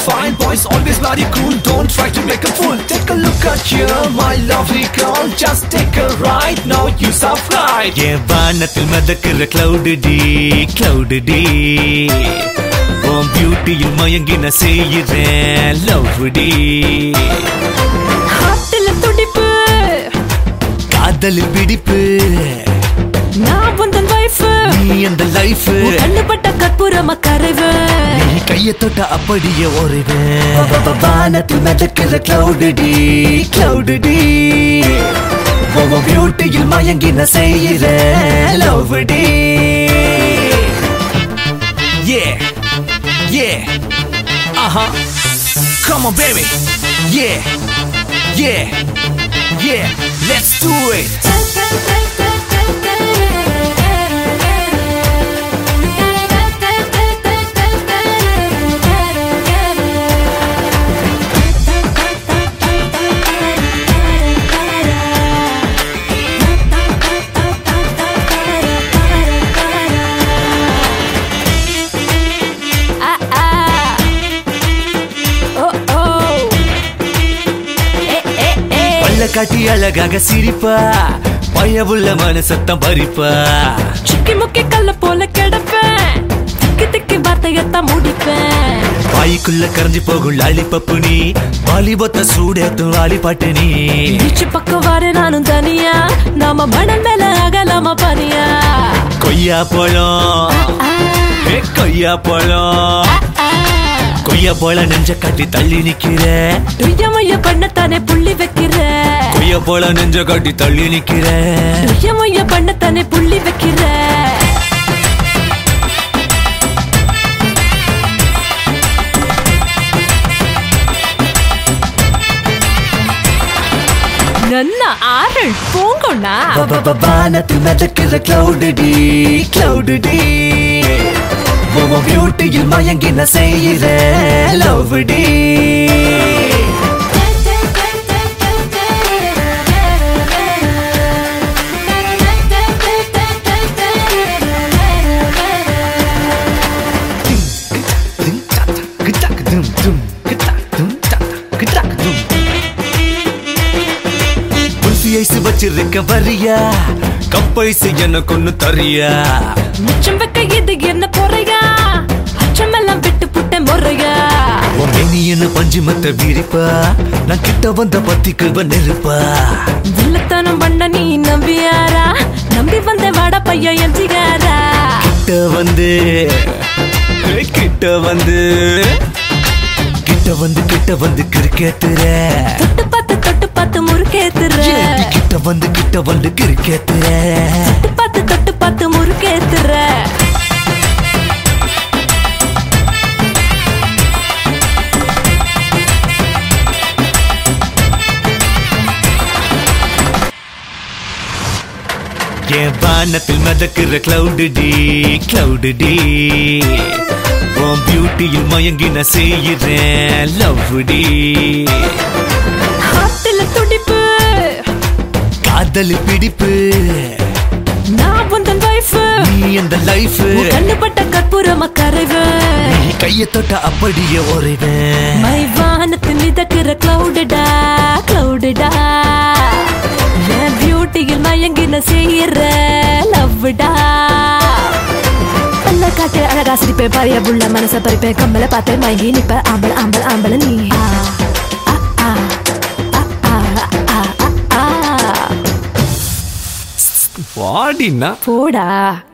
Fine boys always bloody cool. Don't try to make a fool. Take a look at you, my lovely girl. Just take a ride. Now you are right. என் வானத்தில் மிதக்கிற cloud டி cloud டி உன் பியூட்டியில் மயங்கின செய்கிறேன் love D ஹார்ட்ல துடிப்பு காதலில் பிடிப்பு நான் உந்தன் வைஃப் நீ அந்த லைஃப் கண்ணுப்பட்ட கற்பூரமா கரைவு நீ கைய தொட்ட அப்படியே ஒருவேன் வானத்தில் மிதக்கிற கிளவுடு டி கிளவுடு டி உன் பியூட்டியில் மயங்கின செய்கிறேன் லவ் டி Yeah, yeah, uh-huh. Come on, baby. Yeah, yeah, yeah. Let's do it. ஆ, ஆ. ஓ, ஓ. ஏ, ஏ, ஏ. பல்ல காட்டி அழகாக சிரிப்பா பயவுள்ள மனசத்தம் பறிப்பா சிக்கி முக்கி கல்ல போல கிடப்பேன் திக்கி திக்கி வார்த்தையத்தான் முடிப்பேன் வாய்க்குள்ள கரைஞ்சு போகும் லாலிபப்பு நீ வாலிபத்த சூடேத்தும் வாலிபாட்டு நீ பீச்சு பக்கம் வர நானும் தனியா நாம மணல் மேல அகலாம பனியா கொய்யா பழம் ஏ கொய்யா பழம் கொய்யா பழம் நெஞ்ச காட்டி தள்ளி நிக்கிற துய்யமைய பண்ணத்தானே புள்ளி வைக்கிற கொய்யா பழம் நெஞ்ச காட்டி தள்ளி நிக்கிற துய்யமைய பண்ணத்தானே புள்ளி வைக்கிற ನನ್ನ ಆರಳ್ ಪೋಂಗೋಣ வானத்தில் மிதக்கிற கிளவுடு டி கிளவுடு டி உன் பியூட்டியில் மயங்கின செய்கிற லவ் டி குல்ஃபி ஐஸ் வச்சிருக்க வரியா கப்பைஸ் எனக்கு ஒண்ணு தரியா மிச்சம் வைக்க இது என்ன பொறையா அச்சமெல்லாம் விட்டு புட்ட முறையா உன் மேனியன பஞ்சுமத்த விரிப்பா நான் கிட்ட வந்த பத்திக்குவ நெருப்பா வில்லத்தனம் பண்ண நீ நம்பியாரா நம்பி வந்த வாட பையன் என் சிகாரா கிட்ட வந்து கிட்ட வந்து கிட்ட வந்து கிட்ட வந்து கிரிக்கெத்துற தொட்டு பார்த்து தொட்டு பார்த்து முறுக்கேத்துற ஏண்டி கிட்ட வந்து கிட்ட வந்து கிரிக்கெத்துற தொட்டு பார்த்து தொட்டு பார்த்து முறுக்கேத்துற என் வானத்தில் மிதக்கிற கிளவுடு டி கிளவுடு டி உன் பியூட்டியில் மயங்கின செய்கிறேன் லவ் டி ஹார்ட்ல துடிப்பு காதலில் பிடிப்பு நான் உந்தன் வைஃப் நீ அந்த லைஃப் கண்ணுப்பட்ட கற்பூரமா கரைவு நீ கைய தொட்ட அப்படியே ஒருவேன் மை வானத்தில் மிதக்கிற கிளவுடடா கிளவுடடா என் பியூட்டியில் மயங்கின செய்யற லவ்டா பல்ல காட்டு அழகா சிரிப்பேன் பழைய புள்ள மனச பறிப்பேன் கம்மல பார்த்து மயங்கி நிப்ப ஆம்பள ஆம்பள ஆம்பள நீ ஆ, ஆ, ஆ, ஆ, ஆ, ஆ, ஆ, ஆ. பாடினா போடா